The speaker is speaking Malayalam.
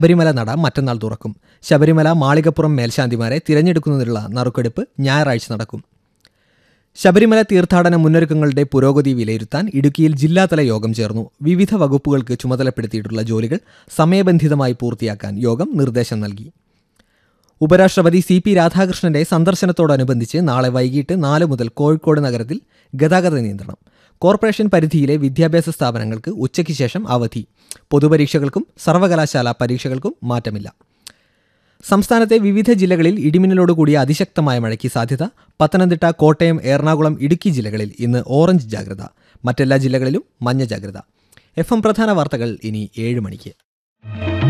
ശബരിമല നട മറ്റന്നാൾ തുറക്കും ശബരിമല മാളികപ്പുറം മേൽശാന്തിമാരെ തിരഞ്ഞെടുക്കുന്നതിനുള്ള നറുക്കെടുപ്പ് ഞായറാഴ്ച നടക്കും ശബരിമല തീർത്ഥാടന മുന്നൊരുക്കങ്ങളുടെ പുരോഗതി വിലയിരുത്താൻ ഇടുക്കിയിൽ ജില്ലാതല യോഗം ചേർന്നു വിവിധ വകുപ്പുകൾക്ക് ചുമതലപ്പെടുത്തിയിട്ടുള്ള ജോലികൾ സമയബന്ധിതമായി പൂർത്തിയാക്കാൻ യോഗം നിർദ്ദേശം നൽകി ഉപരാഷ്ട്രപതി സി പി രാധാകൃഷ്ണന്റെ സന്ദർശനത്തോടനുബന്ധിച്ച് നാളെ വൈകിട്ട് നാല് മുതൽ കോഴിക്കോട് നഗരത്തിൽ ഗതാഗത നിയന്ത്രണം കോർപ്പറേഷൻ പരിധിയിലെ വിദ്യാഭ്യാസ സ്ഥാപനങ്ങൾക്ക് ഉച്ചയ്ക്ക് ശേഷം അവധി പൊതുപരീക്ഷകൾക്കും സർവകലാശാല പരീക്ഷകൾക്കും മാറ്റമില്ല സംസ്ഥാനത്തെ വിവിധ ജില്ലകളിൽ ഇടിമിന്നലോടുകൂടിയ അതിശക്തമായ മഴയ്ക്ക് സാധ്യത പത്തനംതിട്ട കോട്ടയം എറണാകുളം ഇടുക്കി ജില്ലകളിൽ ഇന്ന് ഓറഞ്ച് ജാഗ്രത മറ്റെല്ലാ ജില്ലകളിലും മഞ്ഞ ജാഗ്രത എഫ് എം പ്രധാന വാർത്തകൾ ഇനി ഏഴ് മണിക്ക്